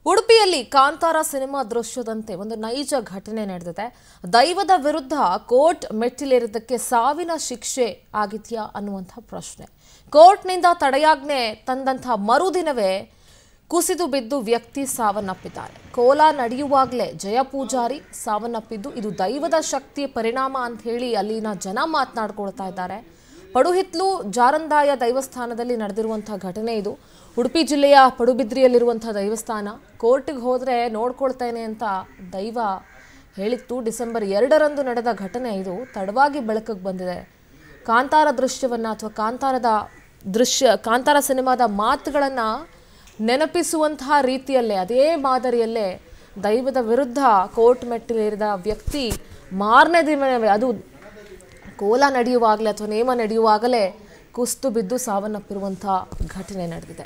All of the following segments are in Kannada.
ಉಡುಪಿಯಲ್ಲಿ ಕಾಂತಾರ ಸಿನಿಮಾ ದೃಶ್ಯದಂತೆ ಒಂದು ನೈಜ ಘಟನೆ ನಡೆದಿದೆ ದೈವದ ವಿರುದ್ಧ ಕೋರ್ಟ್ ಮೆಟ್ಟಿಲೇರಿದ್ದಕ್ಕೆ ಸಾವಿನ ಶಿಕ್ಷೆ ಆಗಿದೆಯಾ ಅನ್ನುವಂಥ ಪ್ರಶ್ನೆ ಕೋರ್ಟ್ನಿಂದ ತಡೆಯಾಜ್ಞೆ ತಂದಂಥ ಮರುದಿನವೇ ಕುಸಿದು ಬಿದ್ದು ವ್ಯಕ್ತಿ ಸಾವನ್ನಪ್ಪಿದ್ದಾರೆ ಕೋಲ ನಡೆಯುವಾಗಲೇ ಜಯ ಪೂಜಾರಿ ಸಾವನ್ನಪ್ಪಿದ್ದು ಇದು ದೈವದ ಶಕ್ತಿಯ ಪರಿಣಾಮ ಅಂತ ಹೇಳಿ ಅಲ್ಲಿನ ಜನ ಮಾತನಾಡ್ಕೊಳ್ತಾ ಇದ್ದಾರೆ ಪಡುಹಿತ್ಲು ಜಾರಂದಾಯ ದೈವಸ್ಥಾನದಲ್ಲಿ ನಡೆದಿರುವಂಥ ಘಟನೆ ಇದು ಉಡುಪಿ ಜಿಲ್ಲೆಯ ಪಡುಬಿದ್ರಿಯಲ್ಲಿರುವಂಥ ದೈವಸ್ಥಾನ ಕೋರ್ಟಿಗೆ ಹೋದರೆ ನೋಡ್ಕೊಳ್ತೇನೆ ಅಂತ ದೈವ ಹೇಳಿತ್ತು ಡಿಸೆಂಬರ್ ಎರಡರಂದು ನಡೆದ ಘಟನೆ ಇದು ತಡವಾಗಿ ಬೆಳಕಿಗೆ ಬಂದಿದೆ ಕಾಂತಾರ ದೃಶ್ಯವನ್ನು ಅಥವಾ ಕಾಂತಾರದ ದೃಶ್ಯ ಕಾಂತಾರ ಸಿನಿಮಾದ ಮಾತುಗಳನ್ನು ನೆನಪಿಸುವಂತಹ ರೀತಿಯಲ್ಲೇ ಅದೇ ಮಾದರಿಯಲ್ಲೇ ದೈವದ ವಿರುದ್ಧ ಕೋರ್ಟ್ ಮೆಟ್ಟಿಲೇರಿದ ವ್ಯಕ್ತಿ ಮಾರನೇ ದಿನವೇ ಅದು ಕೋಲ ನಡೆಯುವಾಗಲೇ ಅಥವಾ ನೇಮ ನಡೆಯುವಾಗಲೇ ಕುಸ್ತು ಬಿದ್ದು ಸಾವನ್ನಪ್ಪಿರುವಂಥ ಘಟನೆ ನಡೆದಿದೆ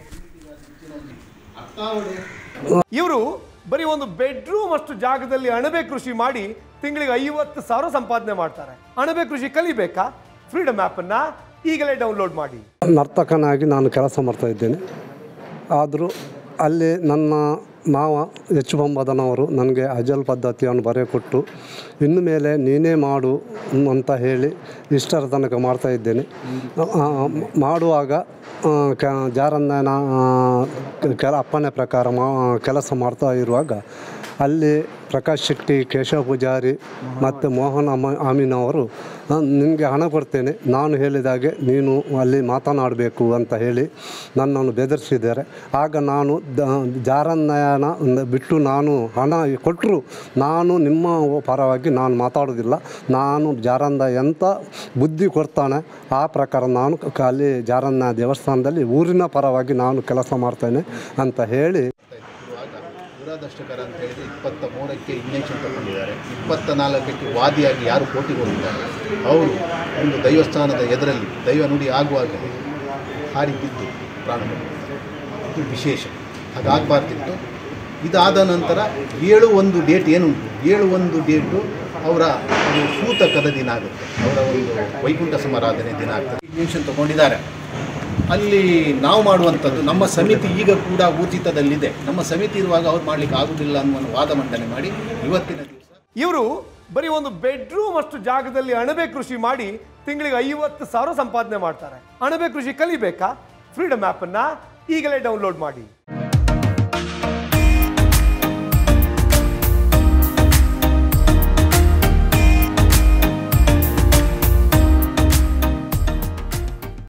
ಇವರು ಬರೀ ಒಂದು ಬೆಡ್ರೂಮ್ ಅಷ್ಟು ಜಾಗದಲ್ಲಿ ಅಣಬೆ ಕೃಷಿ ಮಾಡಿ ತಿಂಗಳಿಗೆ ಐವತ್ತು ಸಾವಿರ ಸಂಪಾದನೆ ಮಾಡ್ತಾರೆ ಅಣಬೆ ಕೃಷಿ ಕಲಿಬೇಕಾ ಫ್ರೀಡಮ್ ಅನ್ನ ಈಗಲೇ ಡೌನ್ಲೋಡ್ ಮಾಡಿ ನರ್ತಕನಾಗಿ ನಾನು ಕೆಲಸ ಮಾಡ್ತಾ ಇದ್ದೇನೆ ಆದರೂ ಅಲ್ಲಿ ನನ್ನ ಮಾವ ಎಚ್ ಬೊಂಬದನವರು ನನಗೆ ಅಜಲ್ ಪದ್ಧತಿಯನ್ನು ಬರೆಕೊಟ್ಟು ಇನ್ನು ಮೇಲೆ ನೀನೇ ಮಾಡು ಅಂತ ಹೇಳಿ ಇಷ್ಟರ ತನಕ ಮಾಡ್ತಾ ಇದ್ದೇನೆ ಆ, ಮಾಡುವಾಗ ಆ, ಕ ಜಾರಣ್ಣನ ಆ, ಕೆಲ ಅಪ್ಪನೆ ಪ್ರಕಾರ ಮಾ ಕೆಲಸ ಮಾಡ್ತಾ ಇರುವಾಗ ಅಲ್ಲಿ ಪ್ರಕಾಶ್ ಶೆಟ್ಟಿ ಕೇಶವ ಪೂಜಾರಿ ಮತ್ತು ಮೋಹನ್ ಅಮ ಅಮೀನವರು ನಿನಗೆ ಹಣ ಕೊಡ್ತೇನೆ ನಾನು ಹೇಳಿದಾಗೆ ನೀನು ಅಲ್ಲಿ ಮಾತನಾಡಬೇಕು ಅಂತ ಹೇಳಿ ನನ್ನನ್ನು ಬೆದರಿಸಿದ್ದಾರೆ ಆಗ ನಾನು ದ ಜಾರನ್ನಯನ ಬಿಟ್ಟು ನಾನು ಹಣ ಕೊಟ್ಟರು ನಾನು ನಿಮ್ಮ ಪರವಾಗಿ ನಾನು ಮಾತಾಡೋದಿಲ್ಲ ನಾನು ಜಾರಂದ ಎಂತ ಬುದ್ಧಿ ಕೊಡ್ತಾನೆ ಆ ಪ್ರಕಾರ ನಾನು ಕ- ಅಲ್ಲಿ ಜಾರನ್ನ ದೇವಸ್ಥಾನದಲ್ಲಿ ಊರಿನ ಪರವಾಗಿ ನಾನು ಕೆಲಸ ಮಾಡ್ತೇನೆ ಅಂತ ಹೇಳಿ ಇರುವಾಗ ದುರಾದೃಷ್ಟಕರ ಅಂತ ಹೇಳಿದ್ರೆ ಇಪ್ಪತ್ತ ಮೂರಕ್ಕೆ ಇಂಜೆಕ್ಷನ್ ತಗೊಂಡಿದ್ದಾರೆ ಇಪ್ಪತ್ತ ನಾಲ್ಕಕ್ಕೆ ವಾದಿಯಾಗಿ ಯಾರು ಕೋರ್ಟಿಗೆ ಹೋಗಿದ್ದಾರೆ ಅವರು ಒಂದು ದೈವಸ್ಥಾನದ ಎದುರಲ್ಲಿ ದೈವ ನುಡಿ ಆಗುವಾಗಲೇ ಹಾರಿ ಬಿದ್ದು ಪ್ರಾಣ ಬಿಟ್ಟಿದ್ದಾರೆ ಇದು ವಿಶೇಷ ಹಾಗಾಗಬಾರ್ದಿತ್ತು ಇದಾದ ನಂತರ ಏಳು ಒಂದು ಡೇಟ್ ಏನುಂಟು ಏಳು ಒಂದು ಡೇಟು ಅವರ ಒಂದು ಸೂತಕದ ದಿನ ಆಗುತ್ತೆ ಅವರ ಒಂದು ವೈಕುಂಠ ಸಮಾರಾಧನೆ ದಿನ ಆಗ್ತದೆ ಇಂಜೆಕ್ಷನ್ ತಗೊಂಡಿದ್ದಾರೆ ಅಲ್ಲಿ ನಾವು ಮಾಡುವಂಥದ್ದು ನಮ್ಮ ಸಮಿತಿ ಈಗ ಕೂಡ ಊರ್ಜಿತದಲ್ಲಿದೆ ನಮ್ಮ ಸಮಿತಿ ಇರುವಾಗ ಅವ್ರು ಮಾಡ್ಲಿಕ್ಕೆ ಆಗುದಿಲ್ಲ ಅನ್ನುವ ವಾದ ಮಂಡನೆ ಮಾಡಿ ಇವತ್ತಿನ ದಿವಸ ಇವರು ಬರೀ ಒಂದು ಬೆಡ್ರೂಮ್ ಅಷ್ಟು ಜಾಗದಲ್ಲಿ ಅಣಬೆ ಕೃಷಿ ಮಾಡಿ ತಿಂಗಳಿಗೆ ಐವತ್ತು ಸಾವಿರ ಸಂಪಾದನೆ ಮಾಡ್ತಾರೆ ಅಣಬೆ ಕೃಷಿ ಕಲಿಬೇಕಾ ಫ್ರೀಡಮ್ ಅನ್ನ ಈಗಲೇ ಡೌನ್ಲೋಡ್ ಮಾಡಿ